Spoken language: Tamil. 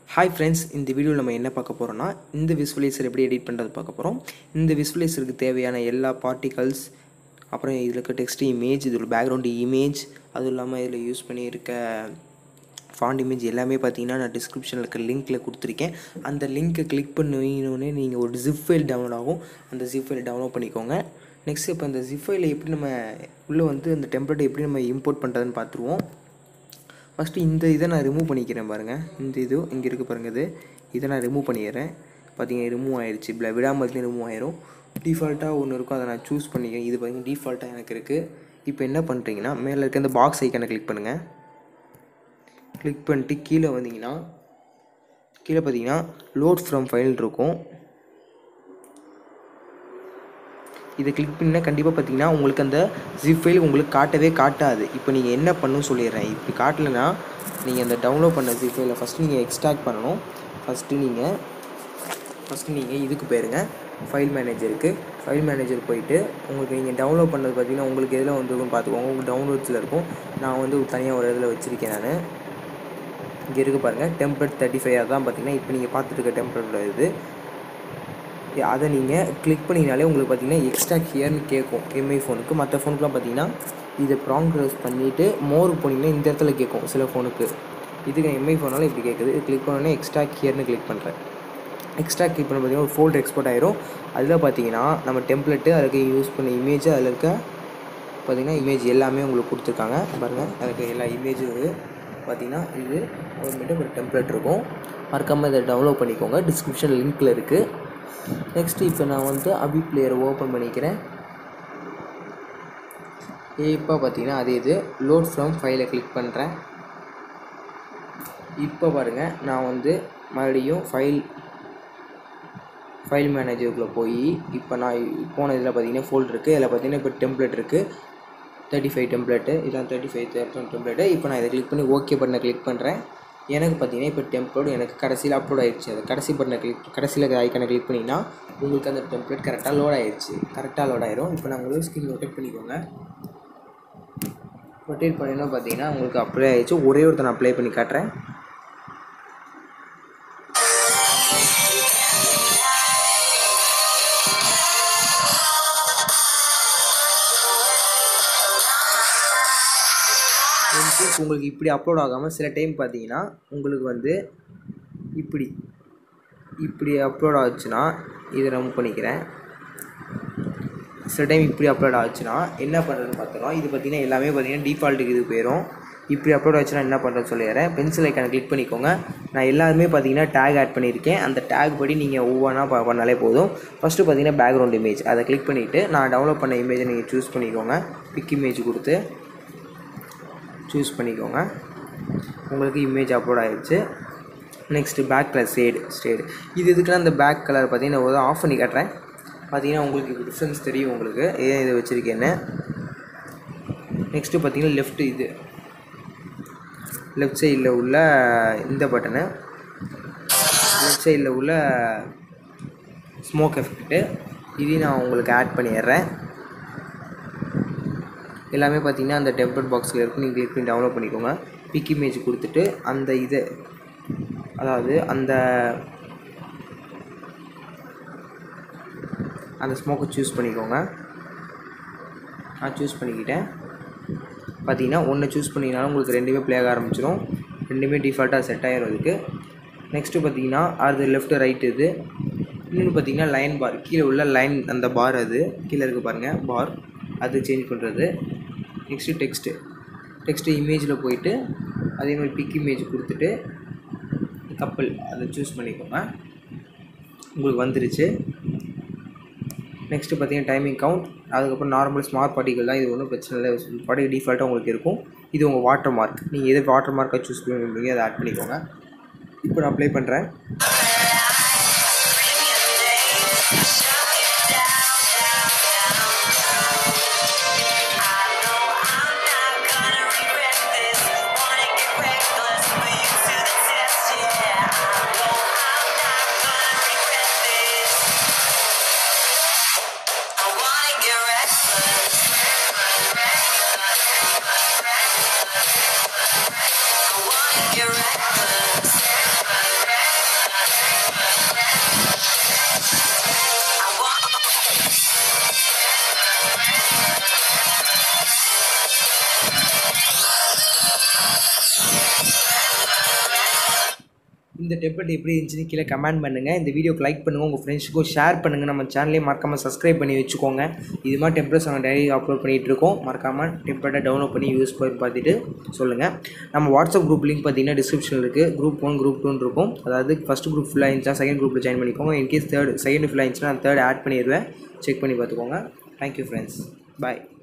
ஹாய் ஃப்ரெண்ட்ஸ் இந்த வீடியோவில் நம்ம என்ன பார்க்க போகிறோம்னா இந்த விஸ்வலைசர் எப்படி எடிட் பண்ணுறது பார்க்க போகிறோம் இந்த விஸ்வலைசருக்கு தேவையான எல்லா பார்ட்டிகல்ஸ் அப்புறம் இதில் இருக்க டெக்ஸ்ட் இமேஜ் இதில் பேக்ரவுண்டு இமேஜ் அதுவும் இல்லாமல் இதில் யூஸ் பண்ணியிருக்க ஃபாண்ட் இமேஜ் எல்லாமே பார்த்தீங்கன்னா நான் டிஸ்கிரிப்ஷனில் இருக்க லிங்க்கில் கொடுத்துருக்கேன் அந்த லிங்க்கை கிளிக் பண்ணினோடனே நீங்கள் ஒரு ஜிப் ஃபைல் டவுன்லோட் ஆகும் அந்த ஜிப் ஃபைல் டவுன்லோட் பண்ணிக்கோங்க நெக்ஸ்ட் இப்போ அந்த ஜிப் ஃபைலை எப்படி நம்ம உள்ளே வந்து அந்த டெம்ப்ளேட்டை எப்படி நம்ம இம்போர்ட் பண்ணுறதுன்னு பார்த்துருவோம் ஃபஸ்ட்டு இந்த இதை நான் ரிமூவ் பண்ணிக்கிறேன் பாருங்கள் இந்த இது இங்கே இருக்குது பாருங்கள் இது இதை நான் ரிமூவ் பண்ணிடுறேன் பார்த்தீங்கன்னா ரிமூவ் ஆயிடுச்சு இல்லை விடாமலேயும் ரிமூவ் ஆயிரும் டிஃபால்ட்டாக ஒன்று இருக்கும் அதை நான் சூஸ் பண்ணிக்கிறேன் இது பார்த்தீங்கன்னா டிஃபால்ட்டாக எனக்கு இருக்குது இப்போ என்ன பண்ணுறீங்கன்னா மேலே இருக்க இந்த பாக்ஸ் ஐக்கனை கிளிக் பண்ணுங்கள் கிளிக் பண்ணிட்டு கீழே வந்தீங்கன்னா கீழே பார்த்தீங்கன்னா லோட் ஃப்ரம் ஃபைல் இருக்கும் இதை கிளிக் பண்ணினா கண்டிப்பாக பார்த்தீங்கன்னா உங்களுக்கு அந்த ஜிப் ஃபைல் உங்களுக்கு காட்டவே காட்டாது இப்போ நீங்கள் என்ன பண்ணணும்னு சொல்லிடுறேன் இப்படி காட்டலைன்னா நீங்கள் அந்த டவுன்லோட் பண்ண ஜிப் ஃபைலை ஃபஸ்ட்டு நீங்கள் எக்ஸ்ட்ராக்ட் பண்ணணும் ஃபஸ்ட்டு நீங்கள் ஃபஸ்ட்டு நீங்கள் இதுக்கு போயிருங்க ஃபைல் மேனேஜருக்கு ஃபைல் மேனேஜர் போயிட்டு உங்களுக்கு நீங்கள் டவுன்லோட் பண்ணது பார்த்தீங்கன்னா உங்களுக்கு எதில் வந்துருக்குன்னு பார்த்துக்கோங்க உங்களுக்கு டவுன்லோட்ஸில் இருக்கும் நான் வந்து தனியாக ஒரு இதில் வச்சுருக்கேன் நான் இங்கே இருக்குது பாருங்கள் டெம்ப்ளேட் தேர்ட்டி ஃபைவ் அதான் பார்த்தீங்கன்னா இப்போ நீங்கள் பார்த்துட்டு இருக்க டெம்ப்ளேட்டோட இது அதை நீங்கள் கிளிக் பண்ணிங்கனாலே உங்களுக்கு பார்த்தீங்கன்னா எக்ஸ்ட்ரா ஹியர்னு கேட்கும் எம்ஐ ஃபோனுக்கு மற்ற ஃபோனுக்குலாம் பார்த்தீங்கன்னா இதை ப்ராங் க்ரஸ் பண்ணிவிட்டு மோர் போனீங்கன்னா இந்த இடத்துல கேட்கும் சில ஃபோனுக்கு இதுக்கு எம்ஐ ஃபோனாலும் இப்படி கேட்குது இது கிளிக் பண்ணோன்னே எக்ஸ்ட்ரா ஹியர்னு கிளிக் பண்ணுறேன் எக்ஸ்ட்ரா கிளிக் பண்ண பார்த்தீங்கன்னா ஒரு ஃபோல்டர் எக்ஸ்போர்ட் ஆயிரும் அதில் பார்த்தீங்கன்னா நம்ம டெம்ப்ளேட்டு அதுக்கு யூஸ் பண்ண இமேஜ் அதில் இருக்க பார்த்தீங்கன்னா இமேஜ் எல்லாமே உங்களுக்கு கொடுத்துருக்காங்க பாருங்கள் அதுக்கு எல்லா இமேஜும் பார்த்தீங்கன்னா இது அப்புறமேட்டு ஒரு டெம்ப்ளேட் இருக்கும் மறக்காமல் இதை டவுன்லோட் பண்ணிக்கோங்க டிஸ்கிரிப்ஷன் லிங்க்கில் இருக்குது நெக்ஸ்ட்டு இப்போ நான் வந்து அபி பிளேயரை ஓப்பன் பண்ணிக்கிறேன் இப்போ பார்த்தீங்கன்னா அதே இது லோட் ஃப்ரம் ஃபைலை கிளிக் பண்ணுறேன் இப்போ பாருங்கள் நான் வந்து மறுபடியும் ஃபைல் ஃபைல் மேனேஜருக்குள்ளே போய் இப்போ நான் போன இதில் பார்த்தீங்கன்னா ஃபோல்ட் இருக்குது இதில் பார்த்தீங்கன்னா இப்போ டெம்ப்ளேட் இருக்குது தேர்ட்டி ஃபைவ் டெம்ப்ளேட்டு இதான் தேர்ட்டி ஃபைவ் தேர்ட்டி டெம்ப்ளேட்டு இப்போ நான் இதை கிளிக் பண்ணி ஓகே பட்டனை கிளிக் பண்ணுறேன் எனக்கு பார்த்தீங்கன்னா இப்போ டெம்ப்ளேட் எனக்கு கடைசியில் அப்லோட் ஆயிடுச்சு அது கடைசி பட்டனை கிளிக் கடைசியில் ஐக்கனை கிளிக் பண்ணிங்கன்னா உங்களுக்கு அந்த டெம்ப்ளேட் கரெக்டாக லோட் ஆயிடுச்சு கரெக்டாக லோட் ஆயிரும் இப்போ நான் உங்களுக்கு ஸ்க்ரீன் ரொட்டேட் பண்ணிக்கோங்க ரொட்டேட் பண்ணினா பார்த்தீங்கன்னா உங்களுக்கு அப்ளை ஆயிடுச்சு ஒரே ஒருத்தர் நான் அப்ளை பண்ணி காட்டுறேன் இன்கேஸ் உங்களுக்கு இப்படி அப்லோட் ஆகாமல் சில டைம் பார்த்தீங்கன்னா உங்களுக்கு வந்து இப்படி இப்படி அப்லோட் ஆச்சுன்னா இதை ரிமூவ் பண்ணிக்கிறேன் சில டைம் இப்படி அப்லோட் ஆச்சுன்னா என்ன பண்ணுறதுன்னு பார்த்தோம் இது பார்த்தீங்கன்னா எல்லாமே பார்த்தீங்கன்னா டிஃபால்ட்டுக்கு இது போயிடும் இப்படி அப்லோட் ஆச்சுன்னா என்ன பண்ணுறது சொல்லிடுறேன் பென்சில் ஐக்கான கிளிக் பண்ணிக்கோங்க நான் எல்லாருமே பார்த்தீங்கன்னா டேக் ஆட் பண்ணியிருக்கேன் அந்த டேக் படி நீங்கள் ஒவ்வொன்றா ப பண்ணாலே போதும் ஃபஸ்ட்டு பார்த்தீங்கன்னா பேக்ரவுண்ட் இமேஜ் அதை கிளிக் பண்ணிவிட்டு நான் டவுன்லோட் பண்ண இமேஜை நீங்கள் சூஸ் பண்ணிக்கோங்க பிக் இமேஜ் கொடுத்து சூஸ் பண்ணிக்கோங்க உங்களுக்கு இமேஜ் அப்லோட் ஆகிடுச்சு நெக்ஸ்ட்டு பேக் கலர் ஷேடு ஸ்டேடு இது இதுக்கெல்லாம் இந்த பேக் கலர் பார்த்தீங்கன்னா ஒரு ஆஃப் பண்ணி காட்டுறேன் பார்த்தீங்கன்னா உங்களுக்கு இப்போ டிஃப்ரென்ஸ் தெரியும் உங்களுக்கு ஏன் இதை வச்சுருக்கேன்னு நெக்ஸ்ட்டு பார்த்தீங்கன்னா லெஃப்ட்டு இது லெஃப்ட் சைடில் உள்ள இந்த பட்டனு லெஃப்ட் சைடில் உள்ள ஸ்மோக் எஃபெக்ட்டு இதையும் நான் உங்களுக்கு ஆட் பண்ணிடுறேன் எல்லாமே பார்த்தீங்கன்னா அந்த டெம்ப்ளேட் பாக்ஸில் இருக்கும் நீங்கள் கிளிக் பண்ணி டவுன்லோட் பண்ணிக்கோங்க பிக் இமேஜ் கொடுத்துட்டு அந்த இதை அதாவது அந்த அந்த ஸ்மோக்கை சூஸ் பண்ணிக்கோங்க நான் சூஸ் பண்ணிக்கிட்டேன் பார்த்தீங்கன்னா ஒன்று சூஸ் பண்ணிங்கனாலும் உங்களுக்கு ரெண்டுமே ப்ளே ஆக ஆரம்பிச்சிடும் ரெண்டுமே டிஃபால்ட்டாக செட் ஆகிரும் இதுக்கு நெக்ஸ்ட்டு பார்த்தீங்கன்னா அது லெஃப்ட்டு ரைட்டு இது இன்னொன்று பார்த்தீங்கன்னா லைன் பார் கீழே உள்ள லைன் அந்த பார் அது கீழே இருக்குது பாருங்கள் பார் அது சேஞ்ச் பண்ணுறது நெக்ஸ்ட்டு டெக்ஸ்ட்டு டெக்ஸ்ட்டு இமேஜில் போயிட்டு அதே மாதிரி பிக் இமேஜ் கொடுத்துட்டு கப்பல் அதை சூஸ் பண்ணிக்கோங்க உங்களுக்கு வந்துருச்சு நெக்ஸ்ட்டு பார்த்தீங்கன்னா டைமிங் கவுண்ட் அதுக்கப்புறம் நார்மல் ஸ்மார்ட் பார்ட்டிகள் தான் இது ஒன்றும் பிரச்சனை இல்லை பார்ட்டிகள் டிஃபால்ட்டாக உங்களுக்கு இருக்கும் இது உங்கள் வாட்டர் மார்க் நீங்கள் எது வாட்டர் மார்க்கை சூஸ் பண்ணி அதை ஆட் பண்ணிக்கோங்க இப்போ நான் அப்ளை பண்ணுறேன் You're reckless. இந்த டெம்ப்ளேட் எப்படி இருந்துச்சுன்னு கீழே கமெண்ட் பண்ணுங்கள் இந்த வீடியோக்கு லைக் பண்ணுங்கள் உங்கள் ஃப்ரெண்ட்ஸுக்கும் ஷேர் பண்ணுங்கள் நம்ம சேனலையும் மறக்காமல் சப்ஸ்கிரைப் பண்ணி வச்சுக்கோங்க இது மாதிரி டெம்ப்ளேட்ஸ் நாங்கள் டெய்லி அப்லோட் பண்ணிகிட்டு இருக்கோம் மறக்காமல் டெம்ப்ளேட்டை டவுன்லோட் பண்ணி யூஸ் பண்ணி பார்த்துட்டு சொல்லுங்கள் நம்ம வாட்ஸ்அப் குரூப் லிங்க் பார்த்தீங்கன்னா டிஸ்கிரிப்ஷனில் இருக்குது குரூப் ஒன் குரூப் டூன்னு இருக்கும் அதாவது ஃபஸ்ட் குரூப் ஃபுல்லாக இருந்துச்சா செகண்ட் குரூப்பில் ஜாயின் பண்ணிக்கோங்க இன்கேஸ் தேர்ட் செகண்ட் ஃபுல்லாக இருந்துச்சுன்னா தேர்ட் ஆட் பண்ணிடுவேன் செக் பண்ணி பார்த்துக்கோங்க தேங்க்யூ ஃப்ரெண்ட்ஸ் பாய்